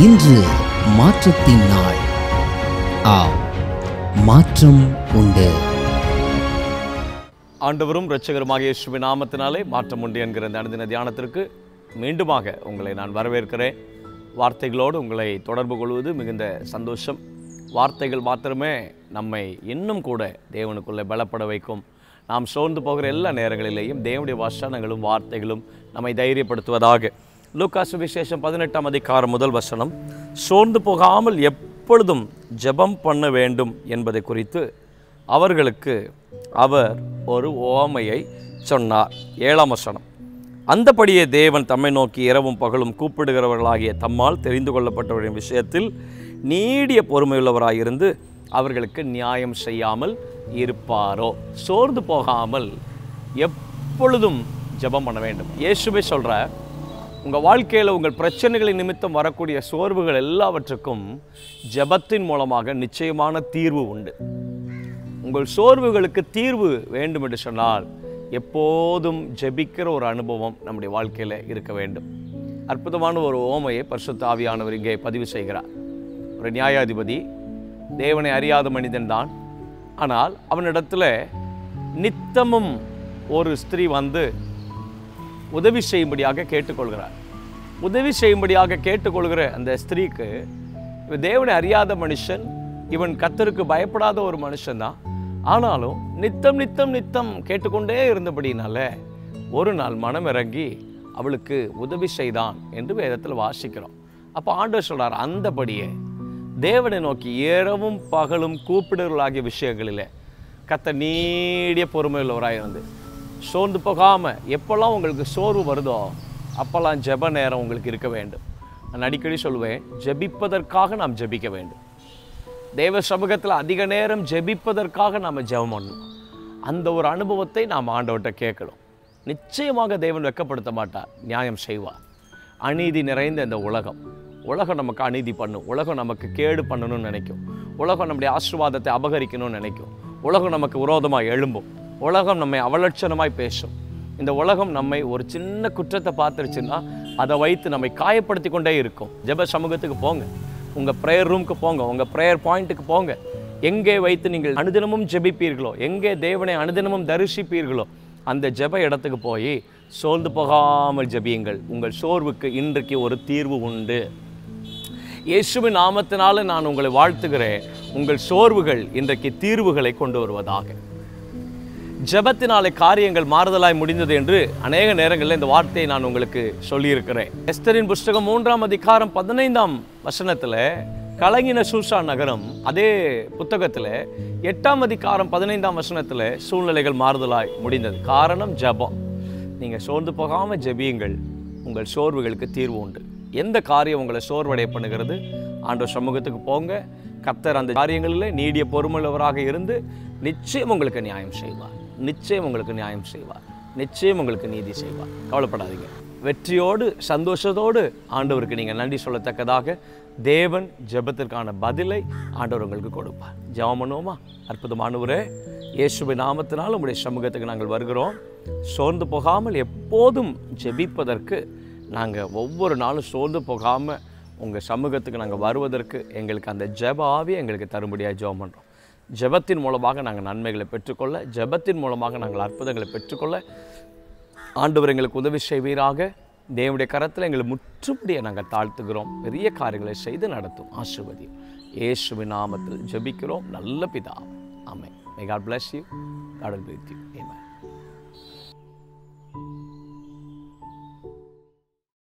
இன்று மாற்றத்தின் நாள் ஆம் மாற்றம் உண்டு ஆண்டவரும் இரட்சகருமாக இயேசுவின் நாமத்தினாலே மாற்றம் உண்டு என்கிற இந்த அனுதின தியானத்திற்கு மீண்டுமாக உங்களை நான் வரவேற்கிறேன் வார்த்தைகளோடு உங்களை தொடர்பு கொள்வது மிகுந்த சந்தோஷம் வார்த்தைகள் மாத்திரமே நம்மை இன்னும் கூட தேவனுக்குள்ளே பலப்பட வைக்கும் நாம் சோர்ந்து போகிற எல்லா நேரங்களிலேயும் தேவனுடைய வசனங்களும் வார்த்தைகளும் நம்மை தைரியப்படுத்துவதாக லூக்காசு விசேஷம் பதினெட்டாம் அதிகாரம் முதல் வசனம் சோர்ந்து போகாமல் எப்பொழுதும் ஜெபம் பண்ண வேண்டும் என்பதை குறித்து அவர்களுக்கு அவர் ஒரு ஓமையை சொன்னார் ஏழாம் வசனம் அந்தபடியே தேவன் தம்மை நோக்கி இரவும் பகலும் கூப்பிடுகிறவர்களாகிய தம்மால் தெரிந்து கொள்ளப்பட்டவரின் விஷயத்தில் நீடிய பொறுமையுள்ளவராயிருந்து அவர்களுக்கு நியாயம் செய்யாமல் இருப்பாரோ சோர்ந்து போகாமல் எப்பொழுதும் ஜெபம் பண்ண வேண்டும் இயேசுவே சொல்ற உங்கள் வாழ்க்கையில் உங்கள் பிரச்சனைகளின் நிமித்தம் வரக்கூடிய சோர்வுகள் எல்லாவற்றுக்கும் ஜெபத்தின் மூலமாக நிச்சயமான தீர்வு உண்டு உங்கள் சோர்வுகளுக்கு தீர்வு வேண்டும் என்று சொன்னால் எப்போதும் ஜெபிக்கிற ஒரு அனுபவம் நம்முடைய வாழ்க்கையில் இருக்க வேண்டும் அற்புதமான ஒரு ஓமையை பரிசுத்த ஆவியானவர் இங்கே பதிவு செய்கிறார் ஒரு நியாயாதிபதி தேவனை அறியாத மனிதன்தான் ஆனால் அவனிடத்துல நித்தமும் ஒரு ஸ்திரீ வந்து உதவி செய்யும்படியாக கேட்டுக்கொள்கிறார் உதவி செய்யும்படியாக கேட்டுக்கொள்கிற அந்த ஸ்திரீக்கு இவன் தேவனை அறியாத மனுஷன் இவன் கத்தருக்கு பயப்படாத ஒரு மனுஷன்தான் ஆனாலும் நித்தம் நித்தம் நித்தம் கேட்டுக்கொண்டே இருந்தபடினால ஒரு நாள் மனம் இறங்கி அவளுக்கு உதவி செய்தான் என்று வேதத்தில் வாசிக்கிறோம் அப்போ ஆண்டவர் சொல்றார் அந்தபடியே தேவனை நோக்கி இரவும் பகலும் கூப்பிடுதலாகிய விஷயங்களிலே கத்த நீடிய பொறுமையுள்ளவராக இருந்து சோர்ந்து போகாமல் எப்போல்லாம் உங்களுக்கு சோர்வு வருதோ அப்போல்லாம் ஜெப நேரம் உங்களுக்கு இருக்க வேண்டும் நான் அடிக்கடி சொல்லுவேன் ஜெபிப்பதற்காக நாம் ஜெபிக்க வேண்டும் தேவ சமூகத்தில் அதிக நேரம் ஜெபிப்பதற்காக நாம் ஜெபம் பண்ணணும் அந்த ஒரு அனுபவத்தை நாம் ஆண்டவர்கிட்ட கேட்கணும் நிச்சயமாக தேவன் வெட்கப்படுத்த மாட்டார் நியாயம் செய்வார் அநீதி நிறைந்த இந்த உலகம் உலகம் நமக்கு அநீதி பண்ணும் உலகம் நமக்கு கேடு பண்ணணும்னு நினைக்கும் உலகம் நம்முடைய ஆசீர்வாதத்தை அபகரிக்கணும்னு நினைக்கும் உலகம் நமக்கு விரோதமாக எழும்பும் உலகம் நம்மை அவலட்சணமாய் பேசும் இந்த உலகம் நம்மை ஒரு சின்ன குற்றத்தை பார்த்துருச்சுன்னா அதை வைத்து நம்மை காயப்படுத்தி கொண்டே இருக்கும் ஜெப சமூகத்துக்கு போங்க உங்கள் ப்ரேயர் ரூமுக்கு போங்க உங்கள் ப்ரேயர் பாயிண்ட்டுக்கு போங்க எங்கே வைத்து நீங்கள் அனுதினமும் ஜெபிப்பீர்களோ எங்கே தேவனை அனுதினமும் தரிசிப்பீர்களோ அந்த ஜெப இடத்துக்கு போய் சோர்ந்து போகாமல் ஜெபியுங்கள் உங்கள் சோர்வுக்கு இன்றைக்கு ஒரு தீர்வு உண்டு இயேசுவின் நாமத்தினால நான் உங்களை வாழ்த்துகிறேன் உங்கள் சோர்வுகள் இன்றைக்கு தீர்வுகளை கொண்டு வருவதாக ஜெபத்தினாலே காரியங்கள் மாறுதலாய் முடிந்தது என்று அநேக நேரங்களில் இந்த வார்த்தையை நான் உங்களுக்கு சொல்லியிருக்கிறேன் எஸ்தரின் புஸ்தகம் மூன்றாம் அதிகாரம் பதினைந்தாம் வசனத்தில் கலங்கின சூசா நகரம் அதே புத்தகத்தில் எட்டாம் அதிகாரம் பதினைந்தாம் வசனத்தில் சூழ்நிலைகள் மாறுதலாய் முடிந்தது காரணம் ஜெபம் நீங்கள் சோர்ந்து போகாமல் ஜெபியுங்கள் உங்கள் சோர்வுகளுக்கு தீர்வு உண்டு எந்த காரியம் உங்களை சோர்வடைய பண்ணுகிறது ஆண்டவர் சமூகத்துக்கு போங்க கத்தர் அந்த காரியங்களில் நீடிய பொறுமையுள்ளவராக இருந்து நிச்சயம் உங்களுக்கு நியாயம் செய்வார் நிச்சயம் உங்களுக்கு நியாயம் செய்வார் நிச்சயம் உங்களுக்கு நீதி செய்வார் கவலைப்படாதீங்க வெற்றியோடு சந்தோஷத்தோடு ஆண்டவருக்கு நீங்கள் நன்றி சொல்லத்தக்கதாக தேவன் ஜெபத்திற்கான பதிலை ஆண்டவர் உங்களுக்கு கொடுப்பார் ஜெபம் பண்ணுவோமா அற்புதமானவரே இயேசுவின் நாமத்தினால் உங்களுடைய சமூகத்துக்கு நாங்கள் வருகிறோம் சோர்ந்து போகாமல் எப்போதும் ஜெபிப்பதற்கு நாங்கள் ஒவ்வொரு நாளும் சோர்ந்து போகாமல் உங்கள் சமூகத்துக்கு நாங்கள் வருவதற்கு எங்களுக்கு அந்த ஜெப ஆவியை எங்களுக்கு தரும்படியாக ஜெபம் பண்ணுறோம் ஜெபத்தின் மூலமாக நாங்கள் நன்மைகளை பெற்றுக்கொள்ள ஜெபத்தின் மூலமாக நாங்கள் அற்புதங்களை பெற்றுக்கொள்ள ஆண்டவர் எங்களுக்கு உதவி செய்வீராக தேவனுடைய கரத்தில் எங்களை முற்றுப்படியை நாங்கள் தாழ்த்துகிறோம் பெரிய காரியங்களை செய்து நடத்தும் ஆசிர்வதியும் இயேசுவின் நாமத்தில் ஜெபிக்கிறோம் நல்ல பிதா amen may God bless you God will be with you amen